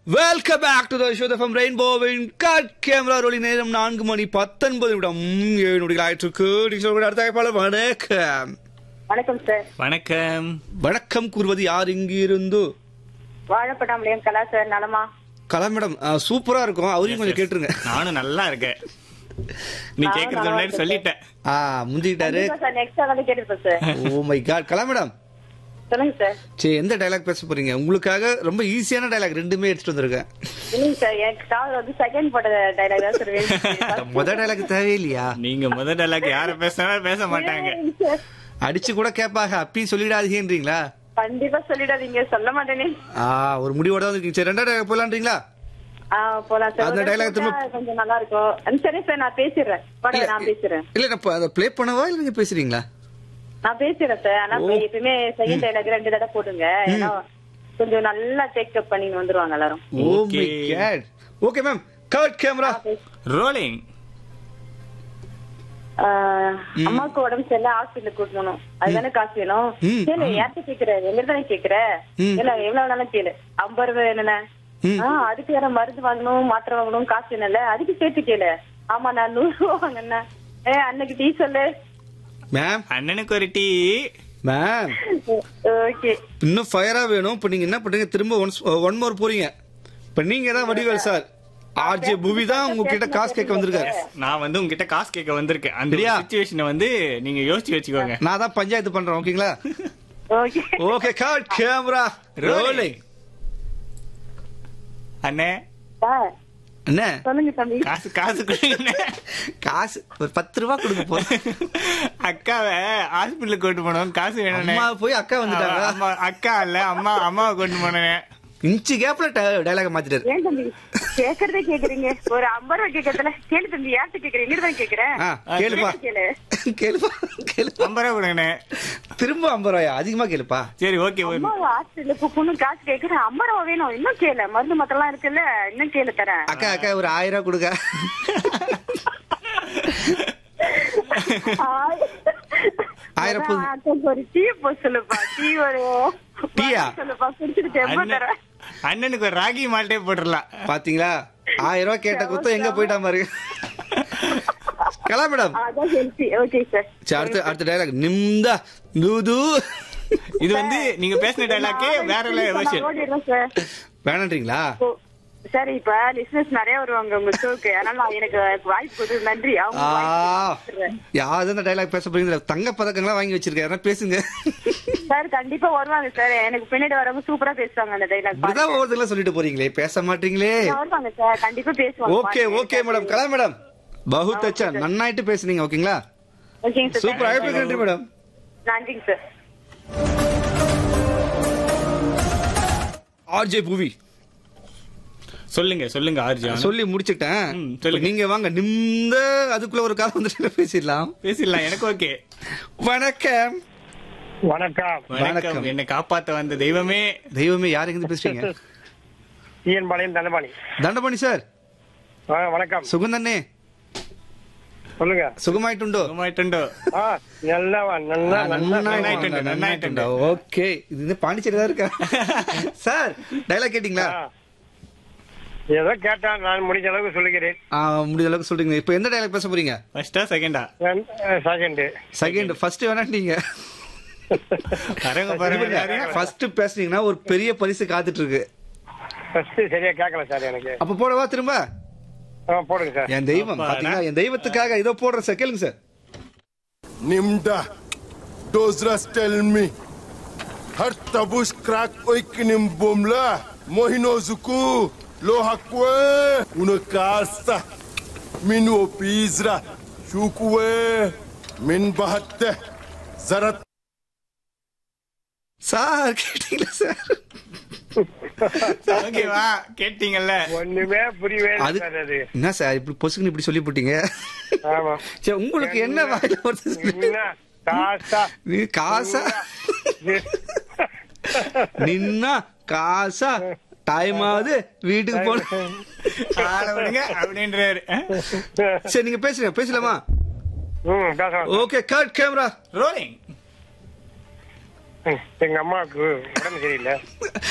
Welcome back to the show from ரெயின்போவின் cut camera ரோலி நேரம் நான்கு மணி பத்தொன்பது நிமிடம் ஏழு நொடிகள் ஆயிற்றுக்கு நீங்க சொல்ற அடுத்த அழைப்பாளர் வணக்கம் வணக்கம் சார் வணக்கம் வணக்கம் கூறுவது யார் இங்கு இருந்து வாழப்படாமலையும் கலா சார் நலமா கலா மேடம் சூப்பரா இருக்கும் அவரையும் கொஞ்சம் கேட்டுருங்க நானும் நல்லா இருக்கேன் நீ நானும் கேக்குறது நல்லா முன்னாடி சொல்லிட்டேன் ஆ முந்திக்கிட்டாரு சார் நெக்ஸ்ட் வந்து கேட்டுருப்பேன் sir oh my god Kala madam சொல்லுங்க சார் சரி எந்த டைலாக் பேச போறீங்க உங்களுக்காக ரொம்ப ஈஸியான டைலாக் ரெண்டுமே எடுத்துட்டு வந்திருக்கேன் இல்லைங்க சார் எனக்கு கால் வந்து செகண்ட் போட்ட டைலாக் தான் சார் வேணும் முதல் டைலாக் தேவையில்லையா நீங்க முத டைலாக் யார பேசினாலும் பேச மாட்டாங்க சார். அடிச்சு கூட கேட்பாங்க அப்பயும் சொல்லிடாதீங்கன்றீங்களா கண்டிப்பா சொல்லிடாதீங்க சொல்ல மாட்டேனே ஆ ஒரு முடிவோட தான் இருக்கீங்க சரி ரெண்டாவது டைலாக் போலான்றீங்களா ஆ போலாம் சார் அந்த ஒரு dialogue தடவை திரும்ப- சொன்னா கொஞ்சம் நல்லா இருக்கும் அஹ் சரி சார் நான் பேசிடுறேன் போடுங்க, நான் பேசுறேன் இல்ல நான் இப்ப அதை ப்ளே பண்ணவா இல்ல நீங்க பேசுறீங்களா நான் பேசுறேன் சார் ஆனா ஓ. இப்ப எப்பயுமே செகண்ட் டைலாக் ரெண்டு தடவை போடுங்க ஏன்னா கொஞ்சம் நல்லா டேக்கப் பண்ணிட்டு வந்துருவாங்க எல்லாரும் oh Okay. My god okay ma'am cut camera rolling ah அம்மாவுக்கு உடம்பு சரியில்லை ஹாஸ்பிட்டலுக்கு கூட்டு போகணும் அதுதானே காசு வேணும் ம். கேளு யார்கிட்ட கேக்குற எங்க தானே கேக்குற ம். இல்ல எவ்வளவு வேணாலும் கேளு ஐம்பது ரூபாய் என்னண்ணே ம். ஆஹ் அதுக்கு வேற மருந்து வாங்கணும் மாத்திரை வாங்கணும் காசு வேணும்ல அதுக்கு சேர்த்து கேளு ஆமா நான் நூறு ரூபா வாங்கினேன் ஏ அன்னைக்கு டீ சொல்லு மேம் அண்ணனுக்கு ஒரு டீ மேம் ஓகே இன்னும் ஃபயரா வேணும் இப்ப நீங்க என்ன பண்றீங்க திரும்ப ஒன்ஸ் ஒன் மோர் போறீங்க இப்ப நீங்க தான் வடிவேல் சார் ஆர்ஜே புவி தான் உங்ககிட்ட காசு கேட்க வந்திருக்காரு நான் வந்து உங்ககிட்ட காசு கேட்க வந்திருக்கேன் அந்த சரியா? சுச்சுவேஷனை வந்து நீங்க யோசிச்சு வச்சுக்கோங்க நான் தான் பஞ்சாயத்து பண்றேன் ஓகேங்களா okay okay cut camera rolling அண்ணே சார் என்ன சொல்லுங்க தம்பி காசு காசு கொடுங்க காசு ஒரு பத்து ரூபா கொடுக்க போறேன் அக்காவை ஹாஸ்பிட்டலுக்கு கூட்டு போனோம் காசு வேணும்னே அம்மா போய் அக்கா வந்துட்டாங்க அம்மா அக்கா இல்ல அம்மா அம்மாவை கூட்டு போனேன் இன்ச்சு கேப்ல டைலாக மாத்திட்டாரு ஏன் தம்பி கேக்குறதே கேக்குறீங்க ஒரு ஐம்பது ரூபாய் கேக்குறதுல கேளு தம்பி யார்கிட்ட கேக்குறீங்க இங்க தான் கேக்குறேன் ஆ கேளுப்பா கேளு கேளுப்பா கேளுப்பா ஐம்பது ரூபா கொடுங்கண்ணே திரும்ப ஐம்பது ரூபாயா அதிகமா கேளுப்பா சரி ஓகே அம்மா ஹாஸ்பிட்டலுக்கு போகணும் காசு கேக்குறேன் ஐம்பது ரூபா வேணும் இன்னும் கேளு மருந்து மத்தெல்லாம் இருக்குல்ல இன்னும் கேளு தரேன் அக்கா அக்கா ஒரு ஆயிரம் ரூபாய் கொடுக்க ஆயிரம் அதான் புது- அக்காக்கு ஒரு டீ போ சொல்லுப்பா டீ ஒரு டீயா? சொல்லுப்பா குடிச்சிட்டு தெம்ப அண்ணன் தரேன் அண்ணனுக்கு ஒரு ராகி மால்ட்டே போட்டுடலாம் பாத்தீங்களா ஆயிரம் ரூபாய் கேட்ட குத்தம் எங்க போயிட்டா பாருங்க கலா மேடம் அதான் ஹெல்த்தி ஓகே சார் சரி, அடுத்த அடுத்த டைலாக் நிம்தா தூது இது வந்து நீங்க பேசின டைலாக்கே வேற வெர்ஷன் ஓடிடுறேன் சார் வேணான்றீங்களா ஓ, சரி இப்ப லிசனர்ஸ் நிறைய வருவாங்க உங்க ஷோக்கு அதனால நான் எனக்கு வாய்ப்பு கொடுத்து நன்றி அவங்க ஆ வாய்ப்பு கொடுத்துடுறேன். யாரு இந்த டைலாக் பேச போறீங்க தங்க பதக்கங்களாம் வாங்கி வச்சிருக்கேன் யாரா பேசுங்க சார் கண்டிப்பா வருவாங்க சார் எனக்கு பின்னாடி வரவங்க சூப்பரா பேசுவாங்க அந்த டைலாக் இப்படிதான் ஒவ்வொருத்தங்களும் சொல்லிட்டு போறீங்களே பேச மாட்டீங்களே வருவாங்க சார் கண்டிப்பா பேசுவாங்க okay okay madam Kala madam பகுத் அச்சா நன்னாயிட்டு பேசுனீங்க ஓகேங்களா ஓகேங்க சார் சூப்பர் அழைப்பு நன்றி மேடம் நன்றிங்க சார் ஆர்ஜே புவி சொல்லுங்க சொல்லுங்க ஆர்ஜி சொல்லி முடிச்சிட்டேன் ம், இப்ப சொல்லுங்க. நீங்க வாங்க நிம்த அதுக்குள்ள ஒரு காலம் வந்துட்டு பேசிடலாம் பேசிடலாம் எனக்கு ஓகே வணக்கம் வணக்கம் வணக்கம். வணக்கம் என்னை காப்பாத்த வந்த தெய்வமே தெய்வமே யார் எங்க பேசுறீங்க டிஎன் பாளையம் தண்டபாணி தண்டபாணி சார் ஆ வணக்கம் சுகந்தண்ணே சொல்லுங்க சுகமாயிட்டுண்டோ சுகமாயிட்டுண்டோ ஆ நல்லா நல்லா நல்லா நன்னாயிட்டுண்டு, நன்னாயிட்டுண்டு. ஓகே இது வந்து பாண்டிச்சேரி தான் இருக்கா சார் டைலாக் கேட்டீங்களா ஆ. ஏதோ கேட்டான் நான் முடிஞ்ச அளவுக்கு சொல்லுகிறேன் ஆ, முடிஞ்ச அளவுக்கு சொல்றீங்க இப்போ எந்த டைலாக் பேச போறீங்க ஃபர்ஸ்டா செகண்டா செகண்ட் செகண்ட் ஃபர்ஸ்ட் வேணாட்டீங்க பாருங்க பாருங்க எல்லாரையும். ஃபர்ஸ்ட் பேசுனீங்கன்னா ஒரு பெரிய பரிசு காத்துட்டு இருக்கு ஃபர்ஸ்ட் சரியா கேட்கல சார் எனக்கு அப்ப போடவா திரும்ப ஆ, போடுங்க சார் என் தெய்வம் அப்பாடா. பாத்தீங்களா என் தெய்வத்துக்காக இதோ போடுறேன் சார் கேளுங்க sir Nimda. Dozras tell me. Har tabush crack oikinim bomla. Mohino zuku. Lo hakwe. Una kasta. Min opizra. Shukwe. Min bahatte. Zarat. Sir கேட்டீங்களா சார் ஓகேவா கேட்டீங்கல்ல ஒண்ணுமே புரியவே இல்லை அது சார் அது என்ன சார் இப்படி பொசுக்குன்னு இப்படி சொல்லி போட்டீங்க ஆமா சரி உங்களுக்கு என்ன வாயில வருது சொல்லுங்க. என்ன காசா நீ காசா நின்னா காசா டைம் ஆகுது வீட்டுக்கு போன ஆள விடுங்க அப்படின்றாரு சரி நீங்க பேசுங்க பேசலாமா ம் பேசலாம் ஓகே கட் கேமரா ரோலிங் ம், எங்க அம்மாவுக்கு உடம்பு சரியில்லை